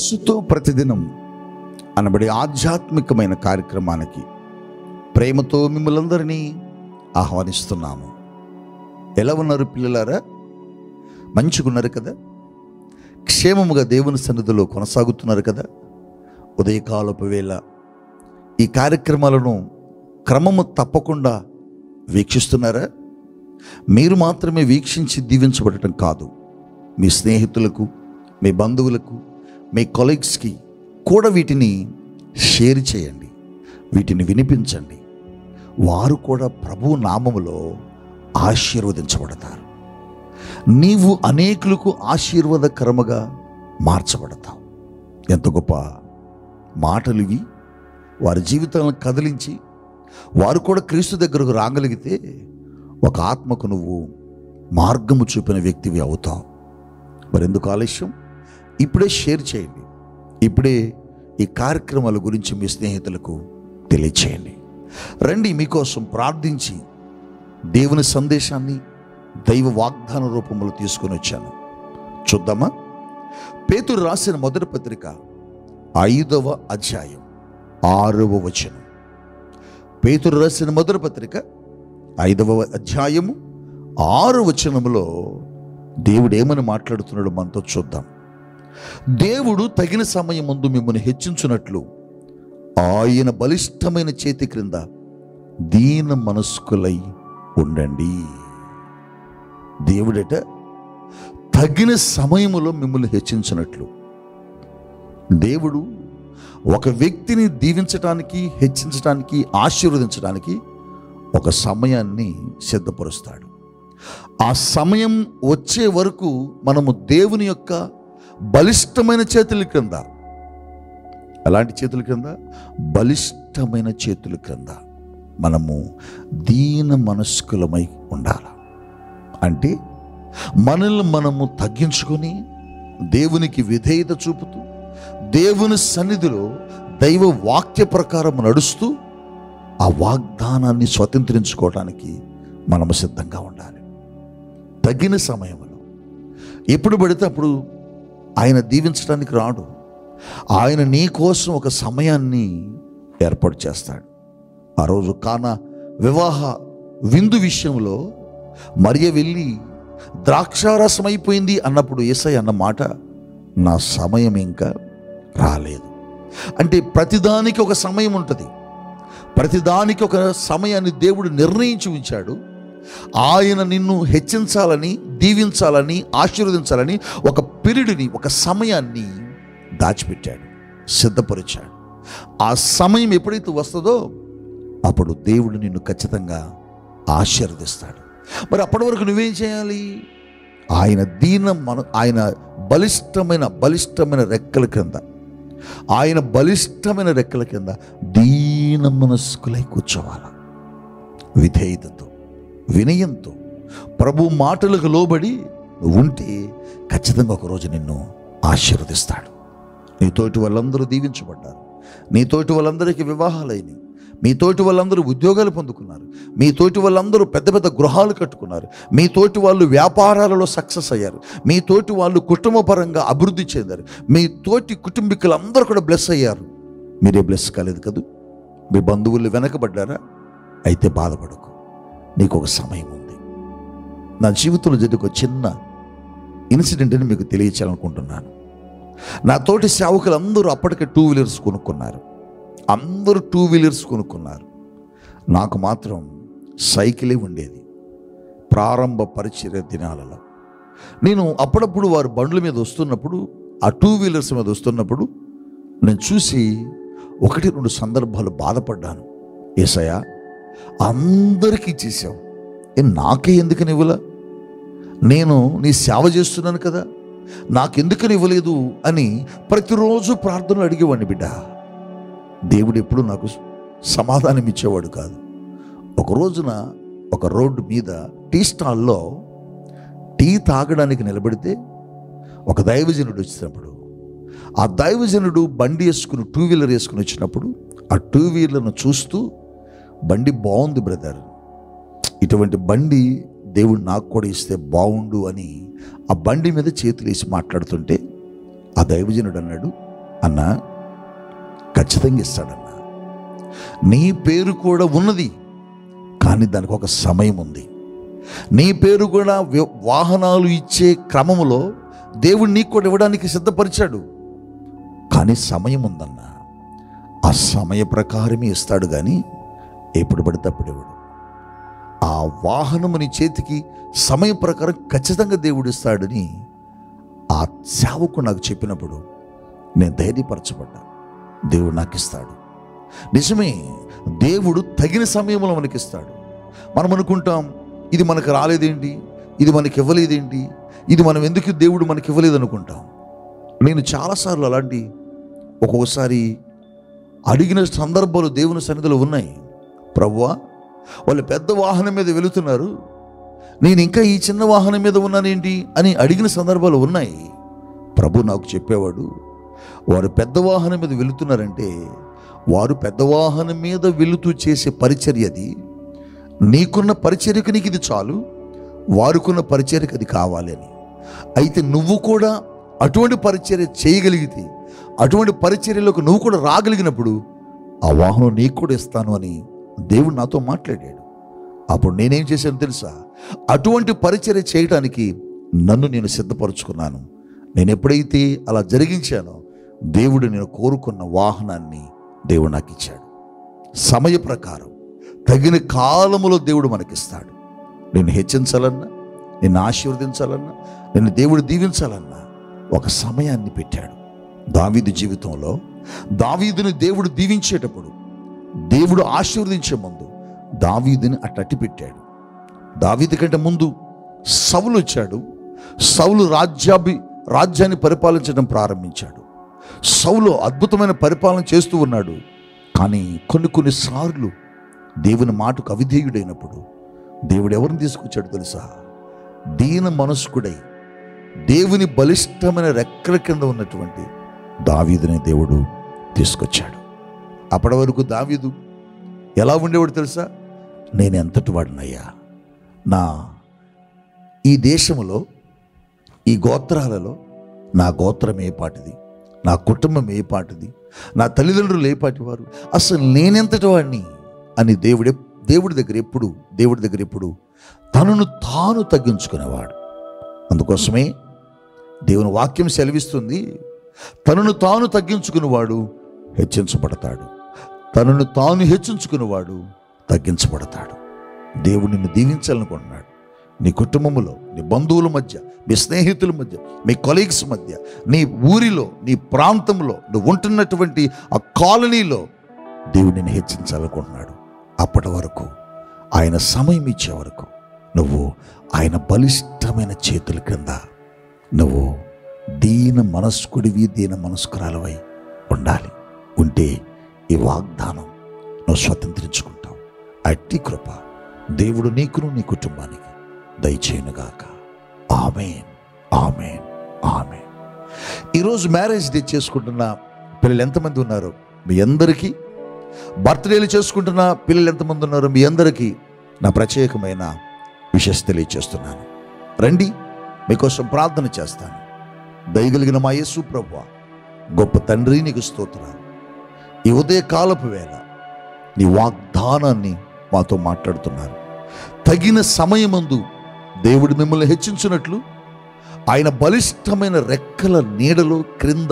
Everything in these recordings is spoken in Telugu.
యేసుతో ప్రతిదినం అనబడే ఆధ్యాత్మికమైన కార్యక్రమానికి ప్రేమతో మిమ్మల్ందరినీ ఆహ్వానిస్తున్నాము ఎలా ఉన్నారు పిల్లలారా మంచిగున్నారు కదా క్షేమముగా దేవుని సన్నిధిలో కొనసాగుతున్నారు కదా ఉదయకాలపు వేళ ఈ కార్యక్రమాలను క్రమము తప్పకుండా వీక్షిస్తున్నారా మీరు మాత్రమే వీక్షించి దీవించబడటం కాదు మీ స్నేహితులకు మీ బంధువులకు మీ కొలీగ్స్కి కూడా వీటిని షేర్ చేయండి వీటిని వినిపించండి వారు కూడా ప్రభు నామములో ఆశీర్వదించబడతారు నీవు అనేకులకు ఆశీర్వాదకరముగా మార్చబడతావు ఎంత గొప్ప మాటలు ఇవి వారి జీవితాలను కదిలించి వారు కూడా క్రీస్తు దగ్గరకు రాగలిగితే ఒక ఆత్మకు నువ్వు మార్గము చూపిన వ్యక్తివి అవుతావు మరెందుకు ఆలస్యం ఇప్పుడే షేర్ చేయండి ఇప్పుడే ఈ కార్యక్రమాల గురించి మీ స్నేహితులకు తెలియచేయండి రండి మీకోసం ప్రార్థించి దేవుని సందేశాన్ని దైవ వాగ్దాన రూపంలో తీసుకొని వచ్చాను చూద్దామా పేతురు రాసిన మొదటి పత్రిక ఐదవ అధ్యాయం ఆరవ వచనం పేతురు రాసిన మొదటి పత్రిక ఐదవ అధ్యాయము ఆరు వచనములో దేవుడు ఏమని మాట్లాడుతున్నాడు మనతో చూద్దాం దేవుడు తగిన సమయం ముందు మిమ్మల్ని హెచ్చించున్నట్లు ఆయన బలిష్టమైన చేతి క్రింద దీన మనస్కులై ఉండండి దేవుడట తగిన సమయములో మిమ్మల్ని హెచ్చించినట్లు దేవుడు ఒక వ్యక్తిని దీవించటానికి హెచ్చించటానికి ఆశీర్వదించడానికి ఒక సమయాన్ని సిద్ధపరుస్తాడు ఆ సమయం వచ్చే వరకు మనము దేవుని యొక్క బలిష్టమైన చేతుల క్రింద ఎలాంటి చేతుల క్రింద బలిష్టమైన చేతుల క్రింద మనము దీన మనస్కులమై ఉండాలి అంటే మనల్ని మనము తగ్గించుకొని దేవునికి విధేయత చూపుతూ దేవుని సన్నిధిలో దైవ వాక్య ప్రకారం నడుస్తూ ఆ వాగ్దానాన్ని స్వతంత్రించుకోవడానికి మనము సిద్ధంగా ఉండాలి తగిన సమయంలో ఎప్పుడు పడితే అప్పుడు ఆయన దీవించడానికి రాడు ఆయన నీ కోసం ఒక సమయాన్ని ఏర్పాటు చేస్తాడు ఆ రోజు కాన వివాహ విందు విషయంలో మరియ వెళ్ళి ద్రాక్షారసం అయిపోయింది అన్నప్పుడు ఏసై అన్న మాట నా సమయం ఇంకా రాలేదు అంటే ప్రతిదానికి ఒక సమయం ఉంటుంది ప్రతిదానికి ఒక సమయాన్ని దేవుడు నిర్ణయించి ఉంచాడు ఆయన నిన్ను హెచ్చించాలని దీవించాలని ఆశీర్వదించాలని ఒక పిరిడిని ఒక సమయాన్ని దాచిపెట్టాడు సిద్ధపరిచాడు ఆ సమయం ఎప్పుడైతే వస్తుందో అప్పుడు దేవుడు నిన్ను ఖచ్చితంగా ఆశీర్వదిస్తాడు మరి అప్పటి వరకు నువ్వేం చేయాలి ఆయన దీన మన ఆయన బలిష్టమైన బలిష్టమైన రెక్కల క్రింద ఆయన బలిష్టమైన రెక్కల కింద దీన మనస్కులై కూర్చోవాలి విధేయతతో వినయంతో ప్రభు మాటలకు లోబడి నువ్వు ఉంటే ఖచ్చితంగా ఒకరోజు నిన్ను ఆశీర్వదిస్తాడు నీతోటి వాళ్ళందరూ దీవించబడ్డారు నీతోటి వాళ్ళందరికీ వివాహాలైనవి మీతోటి వాళ్ళందరూ ఉద్యోగాలు పొందుకున్నారు మీతోటి వాళ్ళందరూ పెద్ద పెద్ద గృహాలు కట్టుకున్నారు మీతోటి వాళ్ళు వ్యాపారాలలో సక్సెస్ అయ్యారు మీతోటి వాళ్ళు కుటుంబపరంగా అభివృద్ధి చెందారు మీ తోటి కుటుంబీకులందరూ కూడా బ్లెస్ అయ్యారు మీరే బ్లెస్ కాలేదు కదూ మీ బంధువులు వెనకబడ్డారా అయితే బాధపడకు నీకు ఒక సమయం ఉంది నా జీవితంలో జరిగే ఒక చిన్న ఇన్సిడెంట్ని మీకు తెలియచేయాలనుకుంటున్నాను నా తోటి సేవకులందరూ అప్పటికే టూ వీలర్స్ కొనుక్కున్నారు అందరూ టూ వీలర్స్ కొనుక్కున్నారు నాకు మాత్రం సైకిలే ఉండేది ప్రారంభ పరిచర్య దినాలలో నేను అప్పుడప్పుడు వారు బండ్ల మీద వస్తున్నప్పుడు ఆ టూ వీలర్స్ మీద వస్తున్నప్పుడు నేను చూసి ఒకటి రెండు సందర్భాలు బాధపడ్డాను ఏసయ్య అందరికీ ఇచ్చేసావు ఏ నాకే ఎందుకని ఇవ్వలా నేను నీ సేవ చేస్తున్నాను కదా నాకెందుకని ఇవ్వలేదు అని ప్రతిరోజు ప్రార్థనలు అడిగేవాడిని బిడ్డ దేవుడు ఎప్పుడు నాకు సమాధానం ఇచ్చేవాడు కాదు ఒక రోజున ఒక రోడ్డు మీద టీ స్టాల్లో టీ తాగడానికి నిలబడితే ఒక దైవజనుడు వచ్చినప్పుడు ఆ దైవజనుడు బండి వేసుకుని టూ వీలర్ వేసుకుని వచ్చినప్పుడు ఆ టూ వీలర్ను చూస్తూ బండి బాగుంది బ్రదర్ ఇటువంటి బండి దేవుడు నాకు కూడా ఇస్తే బాగుండు అని ఆ బండి మీద చేతులు వేసి మాట్లాడుతుంటే ఆ దైవజనుడు అన్నాడు అన్నా ఖచ్చితంగా ఇస్తాడన్నా నీ పేరు కూడా ఉన్నది కానీ దానికి ఒక సమయం ఉంది నీ పేరు కూడా వ్య- వాహనాలు ఇచ్చే క్రమములో దేవుడు నీకు కూడా ఇవ్వడానికి సిద్ధపరిచాడు కానీ సమయం ఉందన్న ఆ సమయ ప్రకారమే ఇస్తాడు కానీ ఎప్పుడు పడితే అప్పుడు ఇవ్వడు ఆ వాహనము నీ చేతికి సమయ ప్రకారం ఖచ్చితంగా దేవుడు ఇస్తాడని ఆ సేవకు నాకు చెప్పినప్పుడు నేను ధైర్యపరచబడ్డా దేవుడు నాకు ఇస్తాడు నిజమే దేవుడు తగిన సమయంలో మనకిస్తాడు మనం అనుకుంటాం ఇది మనకు రాలేదేంటి ఇది మనకి ఇవ్వలేదేంటి ఇది మనం ఎందుకు దేవుడు మనకి ఇవ్వలేదు అనుకుంటాం నేను చాలాసార్లు అలాంటి ఒక్కొక్కసారి అడిగిన సందర్భాలు దేవుని సన్నిధిలో ఉన్నాయి ప్రభువా వాళ్ళు పెద్ద వాహనం మీద వెళుతున్నారు నేను ఇంకా ఈ చిన్న వాహనం మీద ఉన్నానేంటి అని అడిగిన సందర్భాలు ఉన్నాయి ప్రభు నాకు చెప్పేవాడు వారు పెద్ద వాహనం మీద వెళుతున్నారంటే వారు పెద్ద వాహనం మీద వెళుతూ చేసే పరిచర్య అది నీకున్న పరిచర్యకు నీకు ఇది చాలు వారుకున్న పరిచర్యకు అది కావాలి అని అయితే నువ్వు కూడా అటువంటి పరిచర్య చేయగలిగితే అటువంటి పరిచర్యలోకి నువ్వు కూడా రాగలిగినప్పుడు ఆ వాహనం నీకు కూడా ఇస్తాను అని దేవుడు నాతో మాట్లాడాడు అప్పుడు నేనేం చేశాను తెలుసా అటువంటి పరిచర్య చేయడానికి నన్ను నేను సిద్ధపరచుకున్నాను నేను ఎప్పుడైతే అలా జరిగించానో దేవుడు నేను కోరుకున్న వాహనాన్ని దేవుడు నాకు ఇచ్చాడు సమయ ప్రకారం తగిన కాలములో దేవుడు మనకిస్తాడు నేను హెచ్చించాలన్నా నిన్ను ఆశీర్వదించాలన్నా నిన్ను దేవుడు దీవించాలన్నా ఒక సమయాన్ని పెట్టాడు దావీదు జీవితంలో దావీదుని దేవుడు దీవించేటప్పుడు దేవుడు ఆశీర్వదించే ముందు దావీదుని అట్టట్టి పెట్టాడు దావీదు కంటే ముందు సౌలు వచ్చాడు సౌలు రాజ్యాభి రాజ్యాన్ని పరిపాలించడం ప్రారంభించాడు సౌలు అద్భుతమైన పరిపాలన చేస్తూ ఉన్నాడు కానీ కొన్ని కొన్నిసార్లు దేవుని మాటకు అవిధేయుడైనప్పుడు దేవుడు ఎవరిని తీసుకొచ్చాడు తెలుసా దీన మనస్కుడై దేవుని బలిష్టమైన రెక్కల కింద ఉన్నటువంటి దావీదుని దేవుడు తీసుకొచ్చాడు అప్పటి వరకు దావీదు ఎలా ఉండేవాడు తెలుసా నేను ఎంతటి వాడినయ్యా నా ఈ దేశంలో ఈ గోత్రాలలో నా గోత్రం ఏ పాటిది నా కుటుంబం ఏ పాటిది నా తల్లిదండ్రులు ఏ పాటి వారు అసలు నేనెంతటి వాడిని అని దేవుడే దేవుడి దగ్గర ఎప్పుడు దేవుడి దగ్గర ఎప్పుడు తనను తాను తగ్గించుకునేవాడు అందుకోసమే దేవుని వాక్యం సెలవిస్తుంది తనను తాను తగ్గించుకునేవాడు హెచ్చించబడతాడు తనను తాను హెచ్చించుకునేవాడు తగ్గించబడతాడు దేవుడు నిన్ను దీవించాలనుకుంటున్నాడు నీ కుటుంబములో నీ బంధువుల మధ్య మీ స్నేహితుల మధ్య మీ కొలీగ్స్ మధ్య నీ ఊరిలో నీ ప్రాంతంలో నువ్వు ఉంటున్నటువంటి ఆ కాలనీలో దేవుడు నిన్ను హెచ్చించాలనుకుంటున్నాడు అప్పటి వరకు ఆయన సమయం ఇచ్చే వరకు నువ్వు ఆయన బలిష్టమైన చేతుల క్రింద నువ్వు దీన మనస్కుడివి దీన మనస్కురాలవై ఉండాలి ఉంటే ఈ వాగ్దానం నువ్వు స్వతంత్రించుకుంటావు అట్టి కృప దేవుడు నీకును నీ కుటుంబానికి దయచేయునుగాక ఆమెన్ ఆమెన్ ఆమెన్ ఈరోజు మ్యారేజ్ డే చేసుకుంటున్న పిల్లలు ఎంతమంది ఉన్నారు మీ అందరికీ బర్త్డేలు చేసుకుంటున్న పిల్లలు ఎంతమంది ఉన్నారు మీ అందరికీ నా ప్రత్యేకమైన విషస్ తెలియచేస్తున్నాను రండి మీకోసం ప్రార్థన చేస్తాను దయగలిగిన మా యేసు ప్రభువా గొప్ప తండ్రి నీకు స్తోత్రాలు ఈ ఉదయ కాలపు వేళ నీ వాగ్దానాన్ని మాతో మాట్లాడుతున్నారు తగిన సమయమందు దేవుడు మిమ్మల్ని హెచ్చించినట్లు ఆయన బలిష్టమైన రెక్కల నీడలో క్రింద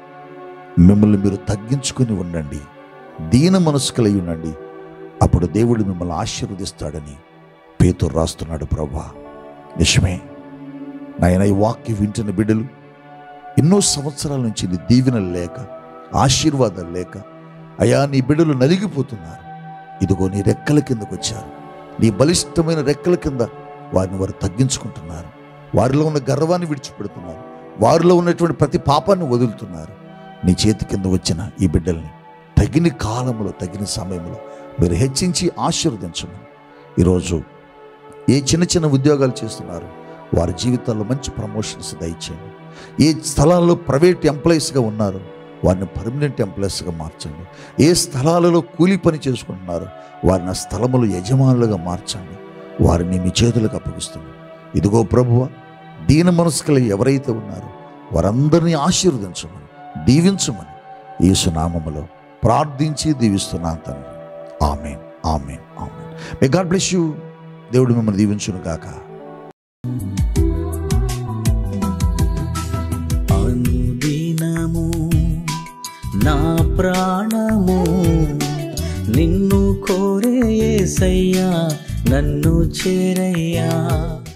మిమ్మల్ని మీరు తగ్గించుకుని ఉండండి దీన మనస్కులై ఉండండి అప్పుడు దేవుడు మిమ్మల్ని ఆశీర్వదిస్తాడని పేతురు రాస్తున్నాడు ప్రభా నిజమే నాయన ఈ వాక్య వింటున్న బిడ్డలు ఎన్నో సంవత్సరాల నుంచి నీ దీవెనలు లేక ఆశీర్వాదాలు లేక అయా నీ బిడ్డలు నలిగిపోతున్నారు ఇదిగో నీ రెక్కల కిందకు వచ్చారు నీ బలిష్టమైన రెక్కల కింద వారిని వారు తగ్గించుకుంటున్నారు వారిలో ఉన్న గర్వాన్ని విడిచిపెడుతున్నారు వారిలో ఉన్నటువంటి ప్రతి పాపాన్ని వదులుతున్నారు నీ చేతి కింద వచ్చిన ఈ బిడ్డల్ని తగిన కాలంలో తగిన సమయంలో మీరు హెచ్చించి ఆశీర్వదించమని ఈరోజు ఏ చిన్న చిన్న ఉద్యోగాలు చేస్తున్నారు వారి జీవితాల్లో మంచి ప్రమోషన్స్ దయచేయండి ఏ స్థలాల్లో ప్రైవేట్ ఎంప్లాయీస్గా ఉన్నారు వారిని పర్మనెంట్ ఎంప్లాయీస్గా మార్చండి ఏ స్థలాలలో కూలి పని చేసుకుంటున్నారు వారిని ఆ స్థలములు యజమానులుగా మార్చండి వారిని మీ చేతులకు అప్పగిస్తుంది ఇదిగో ప్రభువ దీన మనస్కులు ఎవరైతే ఉన్నారో వారందరినీ ఆశీర్వదించమని దీవించమని యేసునామములో ప్రార్థించి దీవిస్తున్నాను తండ్రి amen amen amen may God bless you దేవుడు మిమ్మల్ని దీవించును గాక అనుదినము నా ప్రాణము నిన్ను కోరే యేసయ్యా నన్ను చేరయ్యా